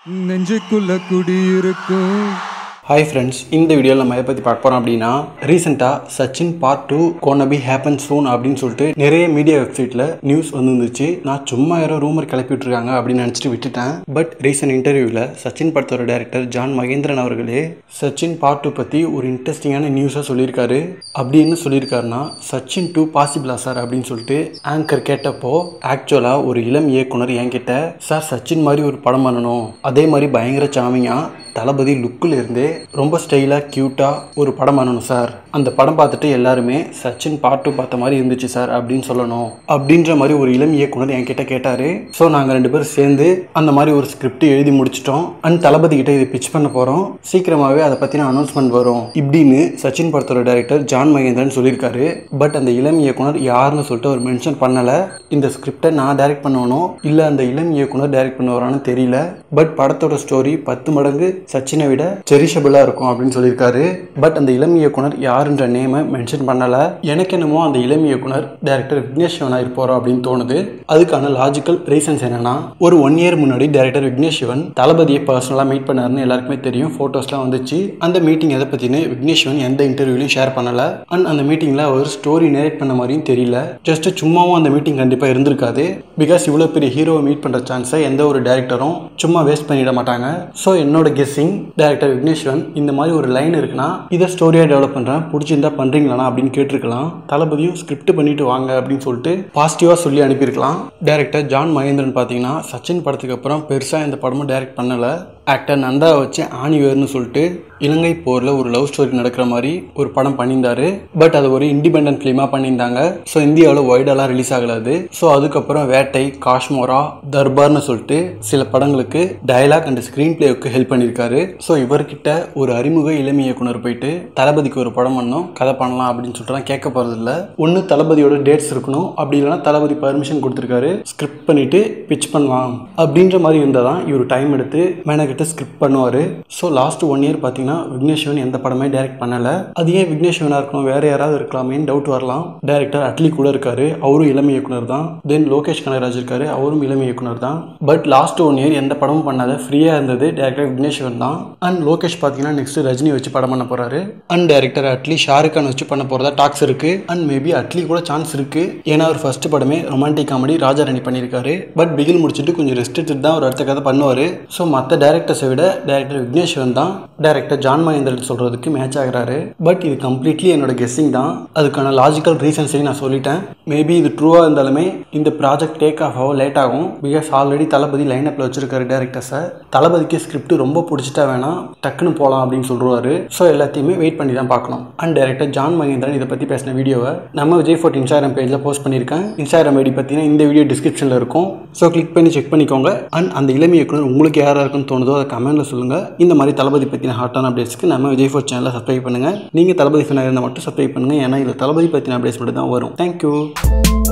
நெஞ்சுக்குள்ள குடியிருக்கும் hi friends இந்த வீடியோவில் நம்ம எதை பற்றி பார்க்க போகிறோம் அப்படின்னா ரீசெண்டாக Sachin part two gonna be happen soon அப்படின்னு சொல்லிட்டு நிறைய மீடியா வெப்சைட்டில் நியூஸ் வந்துருந்துச்சு நான் சும்மா யாரோ ரூமர் கிளப்பி விட்டுருக்காங்க அப்படின்னு நினச்சிட்டு விட்டுட்டேன் பட் ரீசெண்ட் இன்டர்வியூவில் சச்சின் படத்தோட டேரக்டர் ஜான் மகேந்திரன் அவர்களே சச்சின் பார்ட் டூ பற்றி ஒரு இன்ட்ரெஸ்டிங்கான நியூஸாக சொல்லியிருக்காரு அப்படி என்ன சொல்லியிருக்காருன்னா சச்சின் டூ பாசிபிளா சார் அப்படின்னு சொல்லிட்டு ஆங்கர் கேட்டப்போ ஆக்சுவலாக ஒரு இளம் இயக்குனர் என்கிட்ட சார் சச்சின் மாதிரி ஒரு படம் பண்ணணும் அதே மாதிரி பயங்கர சாமிங்காக தளபதி லுக்கில் இருந்தே ரொம்ப ஸ்டைலாக க்யூட்டாக ஒரு படம் பண்ணணும் சார் அந்த படம் பார்த்துட்டு எல்லாருமே சச்சின் பாட்டு பார்த்த மாதிரி இருந்துச்சு சார் அப்படின்னு சொல்லணும் அப்படின்ற மாதிரி ஒரு இளம் இயக்குனர் என்கிட்ட கேட்டார் ஸோ நாங்கள் ரெண்டு பேரும் சேர்ந்து அந்த மாதிரி ஒரு ஸ்கிரிப்ட் எழுதி முடிச்சிட்டோம் அண்ட் தளபதி கிட்ட இதை பிச் பண்ண போகிறோம் சீக்கிரமாகவே அதை பற்றின அனௌன்ஸ்மெண்ட் வரும் இப்படின்னு சச்சின் படத்தோட டைரக்டர் ஜான் மகேந்திரன் சொல்லியிருக்காரு பட் அந்த இளம் இயக்குனர் யாருன்னு சொல்லிட்டு அவர் மென்ஷன் பண்ணலை இந்த ஸ்கிரிப்டை நான் டைரக்ட் பண்ணணும் இல்லை அந்த இளம் இயக்குனர் டைரக்ட் பண்ணுவாரான்னு தெரியல பட் படத்தோட ஸ்டோரி பத்து மடங்கு சச்சினை விட செரிஷபிளாக இருக்கும் அப்படின்னு சொல்லியிருக்காரு பட் அந்த இளம் இயக்குனர் யாருன்ற நேமை மென்ஷன் பண்ணலை எனக்கு என்னமோ அந்த இளம் இயக்குனர் டேரக்டர் விக்னேஷ் சிவனா இருப்பாரோ அப்படின்னு தோணுது அதுக்கான லாஜிக்கல் ரீசன்ஸ் என்னன்னா ஒரு ஒன் இயர் முன்னாடி டேரக்டர் விக்னேஷ் சிவன் தளபதியை பர்சனலாக மீட் பண்ணாருன்னு எல்லாருக்குமே தெரியும் ஃபோட்டோஸ்லாம் வந்துச்சு அந்த மீட்டிங் எதை பற்றினு விக்னேஷ் சிவன் எந்த இன்டர்வியூலையும் ஷேர் பண்ணலை அண்ட் அந்த மீட்டிங்கில் அவர் ஸ்டோரி நேரேட் பண்ண மாதிரியும் தெரியல ஜஸ்ட் சும்மாவும் அந்த மீட்டிங் கண்டிப்பாக இருந்திருக்காது பிகாஸ் இவ்வளோ பெரிய ஹீரோவை மீட் பண்ணுற சான்ஸை எந்த ஒரு டேரக்டரும் சும்மா வேஸ்ட் பண்ணிட மாட்டாங்க ஸோ என்னோட கெஸ்ஸிங் டேரக்டர் விக்னேஸ்வரன் இந்த மாதிரி ஒரு லைன் இருக்குன்னா இதை ஸ்டோரியாக டெவலப் பண்ணுறேன் பிடிச்சிருந்தா பண்ணுறீங்களாண்ணா அப்படின்னு கேட்டிருக்கலாம் தளபதியும் ஸ்கிரிப்ட் பண்ணிட்டு வாங்க அப்படின்னு சொல்லிட்டு பாசிட்டிவாக சொல்லி அனுப்பியிருக்கலாம் டேரக்டர் ஜான் மகேந்திரன் பார்த்தீங்கன்னா சச்சின் படத்துக்கு அப்புறம் பெருசாக இந்த படமும் டைரக்ட் பண்ணலை ஆக்டர் நந்தா வச்சு ஆணிவேர்னு சொல்லிட்டு இலங்கை போரில் ஒரு லவ் ஸ்டோரி நடக்கிற மாதிரி ஒரு படம் பண்ணியிருந்தாரு பட் அது ஒரு இண்டிபெண்டன்ட் ஃபிலிமாக பண்ணியிருந்தாங்க ஸோ இந்தியாவில் ஒய்டெல்லாம் ரிலீஸ் ஆகல அது ஸோ அதுக்கப்புறம் வேட்டை காஷ்மோரா தர்பார்னு சொல்லிட்டு சில படங்களுக்கு டயலாக் அண்ட் ஸ்க்ரீன் பிளேவுக்கு ஹெல்ப் பண்ணியிருக்காரு ஸோ இவர்கிட்ட ஒரு அறிமுக இளமை இயக்குனர் போயிட்டு தளபதிக்கு ஒரு படம் பண்ணணும் கதை பண்ணலாம் அப்படின்னு சொல்லிட்டுலாம் கேட்க போகிறதில்ல ஒன்று தளபதியோட டேட்ஸ் இருக்கணும் அப்படி இல்லைன்னா தளபதி பர்மிஷன் கொடுத்துருக்காரு ஸ்கிரிப்ட் பண்ணிட்டு பிச் பண்ணலாம் அப்படின்ற மாதிரி இருந்தால் தான் இவர் டைம் எடுத்து மேனகிட்ட ஸ்கிரிப்ட் பண்ணுவார் ஸோ லாஸ்ட் ஒன் இயர் பார்த்தீங்கன்னா விக்னேஷ்வன் எந்த படமே டைரக்ட் பண்ணலை அது ஏன் விக்னேஷ்வனாக இருக்கணும் வேற யாராவது இருக்கலாமேன்னு டவுட் வரலாம் டேரக்டர் அட்லி கூட இருக்காரு அவரும் இளமை இயக்குனர் தான் தென் லோகேஷ் கனகராஜ் இருக்காரு அவரும் இளமை இயக்குனர் தான் பட் லாஸ்ட் ஒன் இயர் எந்த படமும் பண்ணாத ஃப்ரீயாக இருந்தது டேரக்டர் விக்னேஷ்வன் தான் அண்ட் லோகேஷ் பார்த்தீங்கன்னா நெக்ஸ்ட் ரஜினி வச்சு படம் பண்ண போறாரு அண்ட் டேரக்டர் அட்லி ஷாருக் கான் வச்சு பண்ண போறதா டாக்ஸ் இருக்கு அண்ட் மேபி அட்லி கூட சான்ஸ் இருக்கு ஏன்னா அவர் ஃபர்ஸ்ட் படமே ரொமான்டிக் காமெடி ராஜா ராணி பண்ணியிருக்காரு பட் பிகில் முடிச்சுட்டு கொஞ்சம் ரெஸ்ட் எடுத்துட்டு தான் அவர் அடுத்த கதை பண்ணுவார் ஸோ மற்ற டேரக்டர்ஸை விட டேரக்டர் விக்னேஸ்வரன் தான் டேரக்டர் ஜான் மகேந்திரன் சொல்றதுக்கு மேட்ச் ஆகுறாரு பட் இது கம்ப்ளீட்லி என்னோட கெஸ்ஸிங் தான் அதுக்கான லாஜிக்கல் ரீசன்ஸையும் நான் சொல்லிட்டேன் மேபி இது ட்ரூவாக இருந்தாலுமே இந்த ப்ராஜெக்ட் டேக் ஆஃப் ஆக லேட் ஆகும் பிகாஸ் ஆல்ரெடி தளபதி லைனப்பில் வச்சிருக்காரு டேரக்டர்ஸை தளபதிக்கு ஸ்கிரிப்ட் ரொம்ப பிடிச்சிட்டா வேணாம் டக்குன்னு போகலாம் அப்படின்னு சொல்லுவாரு ஸோ எல்லாத்தையுமே வெயிட் பண்ணி தான் பார்க்கணும் அண்ட் டேரக்டர் ஜான் மகேந்திரன் இதை பற்றி பேசின வீடியோவை நம்ம விஜய் ஃபோர்ட் இன்ஸ்டாகிராம் பேஜில் போஸ்ட் பண்ணியிருக்கேன் இன்ஸ்டாகிராம் ஐடி பார்த்தீங்கன்னா இந்த வீடியோ டிஸ்கிரிப்ஷனில் இருக்கும் ஸோ கிளிக் பண்ணி செக் பண்ணிக்கோங்க அண்ட் அந்த இளமை இயக்குனர் உங்களுக்கு யாராக இருக்குன்னு தோணுதோ அதை கமெண்ட்டில் சொல்லுங்கள் இந்த மாதிரி தளபதி பற்றின ஹாட்டான அப்டேட்ஸ்க்கு நம்ம விஜய் ஃபோர்ட் சேனலை சப்ஸ்கிரைப் பண்ணுங்கள் நீங்கள் தளபதி ஃபேனாக இருந்தால் மட்டும் சப்ஸ்கிரைப் பண்ணுங்கள் ஏன்னா இதில் தளபதி பற்றின அப்டேட்ஸ் மட்டும் தான் வரும் தேங்க்யூ